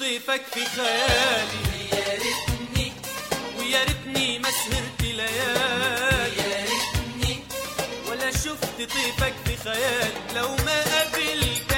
طيفك في خيالي يا ريتني ويا ريتني ما سهرت ليالي يا ريتني ولا شفت طيفك في خيالي لو ما قابلت